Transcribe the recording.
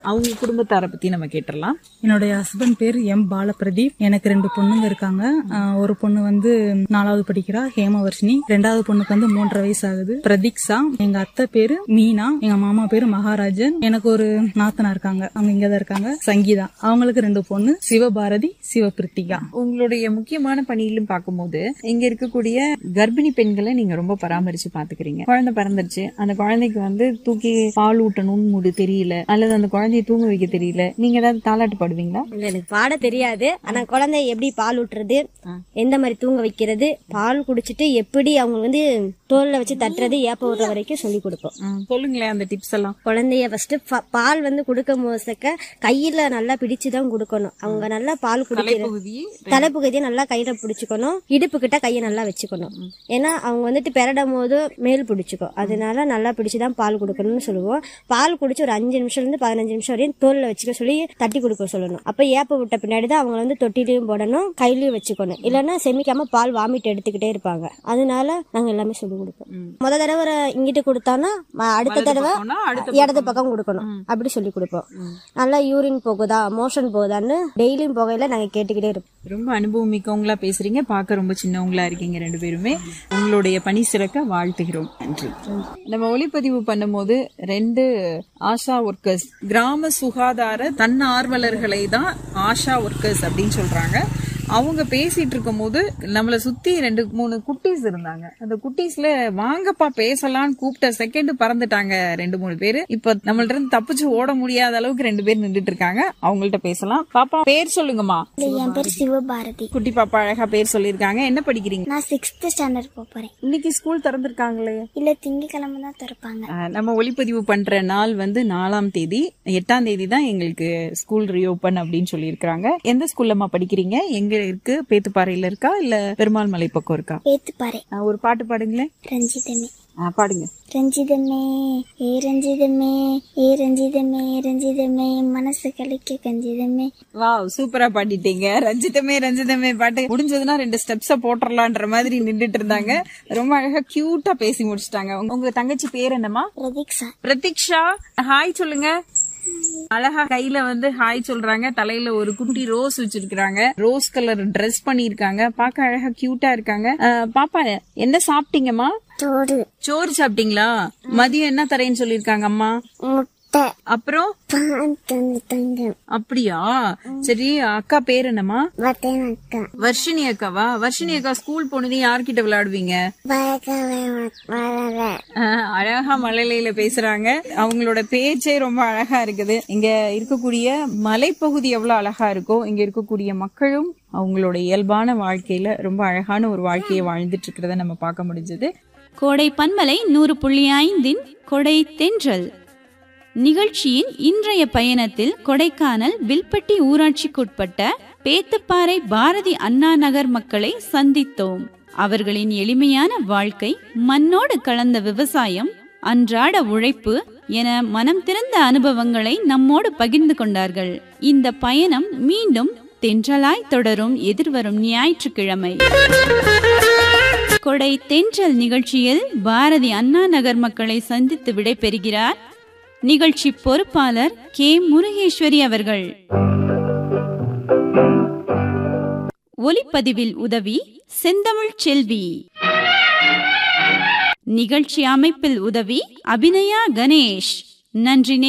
அவங்க குடும்பத்தாரை பத்தி நம்ம கேட்டுடலாம் என்னுடைய ஹஸ்பண்ட் பேர் எம் பாலபிரதீப் எனக்கு ரெண்டு பொண்ணுங்க இருக்காங்க ஆஹ் ஒரு பொண்ணு வந்து நாலாவது படிக்கிறா ஹேமவர்ஷினி ரெண்டாவது பொண்ணுக்கு வந்து மூன்றரை வயசு ஆகுது பிரதீக்ஷா எங்க அத்தை பேரு மீனா எங்க மாமா பேரு மகாராஜன் எனக்கு ஒரு நாத்தனா இருக்காங்க அவங்க இங்கதான் இருக்காங்க சங்கீதா அவங்களுக்கு ரெண்டு பொண்ணு சிவபாரதி சிவபிரித்திகா உங்களுடைய முக்கியமான பணியிலும் பார்க்கும்போது இங்க இருக்கக்கூடிய கர்ப்பிணி பெண்களை நீங்க ரொம்ப பராமரிச்சு பாத்துக்கிறீங்க குழந்தை பிறந்துருச்சு அந்த குழந்தைக்கு வந்து தூக்கி பால் ஊட்டணும்னு முடி தெரியல அல்லது அந்த குழந்தைய தூங்க வைக்க தெரியல நீங்க ஏதாவது தாலாட்டு பாடுவீங்களா இல்ல, எனக்கு பாட தெரியாது ஆனா குழந்தை எப்படி பால் ஊட்டுறது எந்த மாதிரி தூங்க வைக்கிறது பால் குடிச்சிட்டு எப்படி அவங்க வந்து தோல்ல வச்சு தட்டுறது ஏப்ப விடுற வரைக்கும் சொல்லி கொடுப்போம் ம், சொல்லுங்களேன் அந்த டிப்ஸ் எல்லாம் குழந்தைய ஃபர்ஸ்ட் பால் வந்து கொடுக்கும் போதுக்க கையில நல்லா பிடிச்சுதான் கொடுக்கணும் அவங்க நல்லா பால் குடிக்கிற தலைப்பகுதி தலைப்பகுதியை நல்லா கையில பிடிச்சுக்கணும் இடுப்பு கிட்ட கையை நல்லா வச்சுக்கணும் ஏன்னா அவங்க வந்துட்டு பெரடும் போது மேல் பிடிச்சுக்கும் அதனால நல்லா பிடிச்சுதான் பால் கொடுக்கணும்னு சொல்லுவோம் பால் குடிச்சு ஒரு அஞ்சு நிமிஷம்ல இருந்து பதினஞ்சு நிமிஷம் வரையும் தோல்ல வச்சுக்க சொல்லி தட்டி கொடுக்க சொல்லணும் அப்ப ஏப்ப விட்ட பின்னாடி தான் அவங்க வந்து தொட்டிலையும் போடணும் கையிலயும் வச்சுக்கணும் இல்லைன்னா செமிக்காம பால் வாமிட் எடுத்துக்கிட்டே இருப்பாங்க அதனால நாங்க எல்லாமே சொல்லி கொடுப்போம் முத தடவை ஒரு இங்கிட்டு கொடுத்தோம்னா ம- அடுத்த தடவை பக்கம்னா அடுத்த இடது பக்கம் கொடுக்கணும் அப்படி சொல்லி கொடுப்போம் நல்லா யூரின் போகுதா மோஷன் போகுதான்னு டெய்லியும் போகையில நாங்க கேட்டுக்கிட்டே இருப்போம் ரொம்ப அனுபவம் மிக்கவங்களா பேசுறீங்க பார்க்க ரொம்ப சின்னவங்களா இருக்கீங்க ரெண்டு பேருமே உங்களுடைய பணி சிறக்க வாழ்த்துகிறோம் நன்றி நம்ம ஒளிப்பதிவு பண்ணும்போது ரெண்டு ஆஷா ஒர்க்கர்ஸ் கிராம சுகாதார தன்னார்வலர்களை தான் ஆஷா ஒர்க்கர்ஸ் அப்படின்னு சொல்றாங்க அவங்க பேசிட்டு இருக்கும்போது நம்மள சுத்தி ரெண்டு மூணு குட்டீஸ் இருந்தாங்க அந்த குட்டீஸ்ல வாங்கப்பா பேசலாம்னு கூப்பிட்ட செகண்ட் பறந்துட்டாங்க ரெண்டு மூணு பேரு இப்ப நம்மள்ட்ட இருந்து தப்பிச்சு ஓட முடியாத அளவுக்கு ரெண்டு பேர் நின்றுட்டு இருக்காங்க அவங்கள்ட்ட பேசலாம் பாப்பா பேர் சொல்லுங்கம்மா என் பேர் சிவபாரதி குட்டி பாப்பா அழகா பேர் சொல்லிருக்காங்க என்ன படிக்கிறீங்க நான் சிக்ஸ்த் ஸ்டாண்டர்ட் போக போறேன் இன்னைக்கு ஸ்கூல் திறந்திருக்காங்களே இல்ல திங்கக்கிழமை தான் திறப்பாங்க அஹ், நம்ம ஒளிப்பதிவு பண்ற நாள் வந்து நாலாம் தேதி எட்டாம் தேதி தான் எங்களுக்கு ஸ்கூல் ரீஓபன் அப்படின்னு சொல்லியிருக்காங்க எந்த ஸ்கூல்லம்மா படிக்கிறீங்க எங்க இருக்கு பேத்துப்பாறையில இருக்கா இல்ல பெருமாள் மலை பக்கம் இருக்கா ஏத்துப்பாறை அஹ், ஒரு பாட்டு பாடுங்களேன் ரஞ்சிதமே அஹ், பாடுங்க ரஞ்சிதமே ஏ ரஞ்சிதமே ஏ ரஞ்சிதமே ரஞ்சிதமே மனசு கலைக்க கஞ்சிதமே வாவ் சூப்பரா பாடிட்டீங்க ரஞ்சிதமே ரஞ்சிதமே பாட்டு முடிஞ்சதுன்னா ரெண்டு ஸ்டெப்ஸ போட்டுறலான்ற மாதிரி நின்றுட்டு இருந்தாங்க ரொம்ப அழகா கியூட்டா பேசி முடிச்சிட்டாங்க உங்க- உங்க தங்கச்சி பேர் என்னம்மா பிரதீக்ஷா பிரதீக்ஷா ஹாய் சொல்லுங்க அழகா கையில வந்து ஹாய் சொல்றாங்க தலையில ஒரு குட்டி ரோஸ் வச்சிருக்காங்க ரோஸ் கலர் Dress பண்ணிருக்காங்க பார்க்க அழகா கியூட்டா இருக்காங்க அஹ், பாப்பா என்ன சாப்பிட்டீங்கம்மா தோடு சோறு சாப்பிட்டீங்களா மதியம் என்ன தரேன்னு சொல்லிருக்காங்க அம்மா முட்டை அப்புறம் பான் தந்து தங்கம் அப்படியா சரி அக்கா பேர் என்னம்மா வத்தேன் அக்கா வர்ஷினி அக்காவா வர்ஷினி அக்கா ஸ்கூல் போனது யார்கிட்ட விளையாடுவீங்க வளர்க்கவே வளர ஆஹ், அழகா மலையில பேசுறாங்க அவங்களோட பேச்சே ரொம்ப அழகா இருக்குது இங்க இருக்கக்கூடிய மலைப்பகுதி எவ்வளவு அழகா இருக்கோ இங்க இருக்கக்கூடிய மக்களும் அவங்களோட இயல்பான வாழ்க்கையில ரொம்ப அழகான ஒரு வாழ்க்கையை வாழ்ந்துட்டு இருக்கிறத நம்ம பார்க்க முடிஞ்சது கோடை பன்மலை நூறு புள்ளி ஐந்தின் கொடை தென்றல் நிகழ்ச்சியின் இன்றைய பயணத்தில் கொடைக்கானல் வில்பட்டி ஊராட்சிக்குட்பட்ட பேத்துப்பாறை பாரதி அண்ணா நகர் மக்களை சந்தித்தோம் அவர்களின் எளிமையான வாழ்க்கை மண்ணோடு கலந்த விவசாயம் அன்றாட உழைப்பு என மனம் திறந்த அனுபவங்களை நம்மோடு பகிர்ந்து கொண்டார்கள் இந்த பயணம் மீண்டும் தென்றலாய் தொடரும் எதிர்வரும் ஞாயிற்றுக்கிழமை கொடை தென்றல் நிகழ்ச்சியில் பாரதி அண்ணா நகர் மக்களை சந்தித்து விடைபெறுகிறார் நிகழ்ச்சி பொறுப்பாளர் கே முருகேஸ்வரி அவர்கள் ஒலிப்பதிவில் உதவி செந்தமிழ் செல்வி நிகழ்ச்சி அமைப்பில் உதவி அபிநயா கணேஷ் நன்றி